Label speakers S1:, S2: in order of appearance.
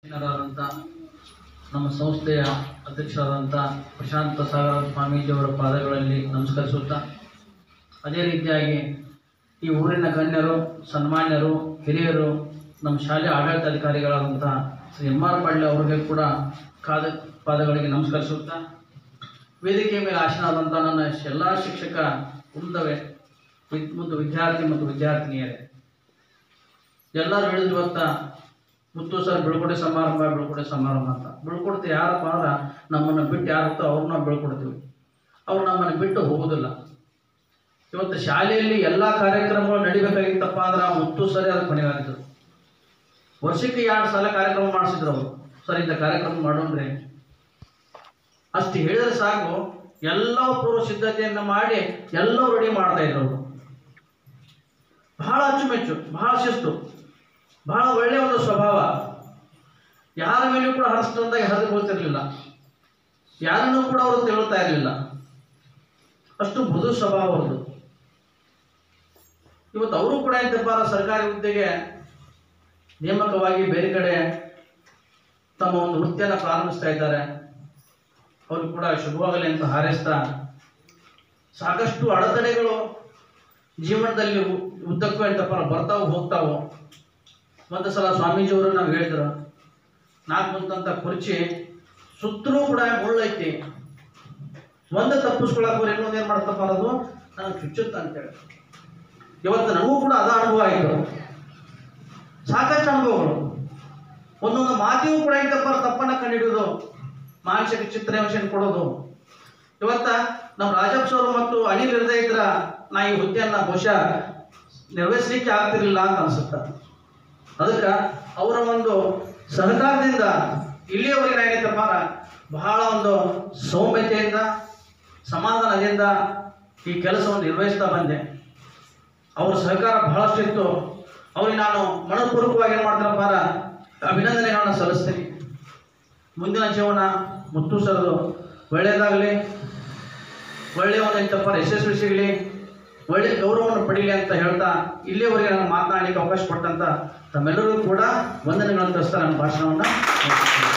S1: ಅಧ್ಯಕ್ಷರಾದಂಥ ನಮ್ಮ ಸಂಸ್ಥೆಯ ಅಧ್ಯಕ್ಷರಾದಂಥ ಪ್ರಶಾಂತ ಸಾಗರ ಸ್ವಾಮೀಜಿಯವರ ಪಾದಗಳಲ್ಲಿ ನಮಸ್ಕರಿಸುತ್ತಾ ಅದೇ ರೀತಿಯಾಗಿ ಈ ಊರಿನ ಗಣ್ಯರು ಸನ್ಮಾನ್ಯರು ಹಿರಿಯರು ನಮ್ಮ ಶಾಲೆಯ ಆಡಳಿತಾಧಿಕಾರಿಗಳಾದಂಥ ಶ್ರೀ ಎಂ ಆರ್ ಪಾಳ್ಯ ಅವರಿಗೆ ಕೂಡ ಕಾದ ಪಾದಗಳಿಗೆ ನಮಸ್ಕರಿಸುತ್ತಾ ವೇದಿಕೆ ಮೇಲೆ ಆಸೀನರಾದಂಥ ನನ್ನ ಎಲ್ಲ ಶಿಕ್ಷಕ ವೃಂದವೇ ವಿದ್- ಮತ್ತು ವಿದ್ಯಾರ್ಥಿ ಮತ್ತು ವಿದ್ಯಾರ್ಥಿನಿಯರೇ ಎಲ್ಲರೂ ಹೇಳಿದ್ರು ಇವತ್ತ ಮುತ್ತು ಸರ್ ಬೀಳ್ಕೊಡೆ ಸಮಾರಂಭ ಬೀಳ್ಕೊಡೆ ಸಮಾರಂಭ ಅಂತ ಬೀಳ್ಕೊಡ್ತೀವಿ ಯಾರಪ್ಪ ಅಂದ್ರೆ ನಮ್ಮನ್ನು ಬಿಟ್ಟು ಯಾರತ್ತೋ ಅವ್ರನ್ನ ಬೀಳ್ಕೊಡ್ತೀವಿ ಅವ್ರು ನಮ್ಮನ್ನು ಬಿಟ್ಟು ಹೋಗೋದಿಲ್ಲ ಇವತ್ತು ಶಾಲೆಯಲ್ಲಿ ಎಲ್ಲ ಕಾರ್ಯಕ್ರಮಗಳು ನಡಿಬೇಕಾಗಿತ್ತಪ್ಪ ಅಂದ್ರೆ ಆ ಮುತ್ತು ಸರಿ ಅದಕ್ಕೆ ಹೊಣೆಗಾಗಿದ್ರು ವರ್ಷಕ್ಕೆ ಎರಡು ಸಲ ಕಾರ್ಯಕ್ರಮ ಮಾಡಿಸಿದ್ರು ಅವರು ಸರ್ ಇಂಥ ಕಾರ್ಯಕ್ರಮ ಮಾಡೋಣ್ರಿ ಅಷ್ಟು ಹೇಳಿದ್ರೆ ಸಾಕು ಎಲ್ಲ ಪೂರ್ವ ಸಿದ್ಧತೆಯನ್ನು ಮಾಡಿ ಎಲ್ಲವೂ ರೆಡಿ ಮಾಡ್ತಾ ಇದ್ರು ಅವರು ಬಹಳ ಅಚ್ಚುಮೆಚ್ಚು ಬಹಳ ಶಿಸ್ತು ಬಹಳ ಒಳ್ಳೆಯ ಒಂದು ಸ್ವಭಾವ ಯಾರ ಮೇಲೂ ಕೂಡ ಹರಿಸಿದಂತಾಗಿ ಹರಿದು ಹೋಗ್ತಿರ್ಲಿಲ್ಲ ಯಾರನ್ನೂ ಕೂಡ ಅವರು ತಿಳುತ್ತಾ ಇರಲಿಲ್ಲ ಅಷ್ಟು ಮೃದು ಸ್ವಭಾವ ಅವ್ರದ್ದು ಇವತ್ತು ಅವರು ಕೂಡ ಎಂತಪ್ಪ ಅಂದ್ರೆ ಸರ್ಕಾರಿ ಹುದ್ದೆಗೆ ನೇಮಕವಾಗಿ ಬೇರೆ ಕಡೆ ತಮ್ಮ ಒಂದು ವೃತ್ತಿಯನ್ನು ಪ್ರಾರಂಭಿಸ್ತಾ ಇದ್ದಾರೆ ಅವರು ಕೂಡ ಶುಭವಾಗಲಿ ಅಂತ ಹಾರೈಸ್ತಾ ಸಾಕಷ್ಟು ಅಡೆತಡೆಗಳು ಜೀವನದಲ್ಲಿ ಉ- ಉದ್ದಕ್ಕೂ ಎಂತಪ್ಪ ಅಂದ್ರೆ ಬರ್ತಾವು ಹೋಗ್ತಾವು ಒಂದು ಸಲ ಸ್ವಾಮೀಜಿಯವರು ನಾವು ಹೇಳಿದ್ರು ನಾಲ್ಕು ಕುಂತಂತ ಕುರ್ಚಿ ಸುತ್ತಲೂ ಕೂಡ ಮುಳ್ಳೈತಿ ಒಂದು ತಪ್ಪಿಸ್ಕೊಳಕ್ ಅವ್ರು ಇನ್ನೊಂದು ಏನು ಮಾಡ್ತಪ್ಪ ಅನ್ನೋದು ನನಗೆ ಚುಚ್ಚುತ್ತ ಅಂತೇಳಿ ಇವತ್ತು ನನಗೂ ಕೂಡ ಅದ ಅನುಭವ ಆಯಿತು ಸಾಕಷ್ಟು ಅನುಭವಗಳು ಒಂದೊಂದು ಮಾತಿಗೂ ಕೂಡ ಎಂತಪ್ಪ ಅಂದ್ರೆ ತಪ್ಪನ್ನ ಕಂಡುಹಿಡಿಯೋದು ಮಾನಸಿಕ ಚಿತ್ರಹಿಂಸೆಯನ್ನು ಕೊಡೋದು ಇವತ್ತ ನಮ್ಮ ರಾಜಪ್ಪ ಅವರು ಮತ್ತು ಅನಿಲ್ ಇರದೇ ಇದ್ರ ನಾ ಈ ಹುದ್ದೆಯನ್ನ ಬಹುಶಃ ನಿರ್ವಹಿಸಲಿಕ್ಕೆ ಆಗ್ತಿರ್ಲಿಲ್ಲ ಅಂತ ಅನ್ಸುತ್ತೆ ಅದಕ್ಕೆ ಅವರ ಒಂದು ಸಹಕಾರದಿಂದ ಇಲ್ಲಿಯವರೆಗೆ ಏನಾಗೈತಪ್ಪ ಅಂದ್ರೆ ಬಹಳ ಒಂದು ಸೌಮ್ಯತೆಯಿಂದ ಸಮಾಧಾನದಿಂದ ಈ ಕೆಲಸವನ್ನು ನಿರ್ವಹಿಸ್ತಾ ಬಂದೆ ಅವರ ಸಹಕಾರ ಬಹಳಷ್ಟು ಇತ್ತು ಅವ್ರಿಗೆ ನಾನು ಮನಪೂರ್ವಕವಾಗಿ ಏನು ಮಾಡ್ತಾರಪ್ಪ ಅಂದ್ರೆ ಅಭಿನಂದನೆಗಳನ್ನ ಸಲ್ಲಿಸ್ತೀನಿ ಮುಂದಿನ ಜೀವನ ಮುತ್ತು ಸರ್ದು ಒಳ್ಳೆಯದಾಗಲಿ ಒಳ್ಳೆಯ ಒಂದು ಎಂತಪ್ಪ ಯಶಸ್ವಿ ಸಿಗಲಿ ಒಳ್ಳೆಯ ಗೌರವವನ್ನು ಪಡೀಲಿ ಅಂತ ಹೇಳ್ತಾ ಇಲ್ಲಿಯವರೆಗೆ ನಾನು ಮಾತನಾಡಲಿಕ್ಕೆ ಅವಕಾಶ ಕೊಟ್ಟಂತ ತಮ್ಮೆಲ್ಲರಿಗೂ ಕೂಡ ವಂದನೆಗಳನ್ನು ತರಿಸ್ತಾ ನನ್ನ ಭಾಷಣವನ್ನು ಮುಗಿಸ್ತೇನೆ.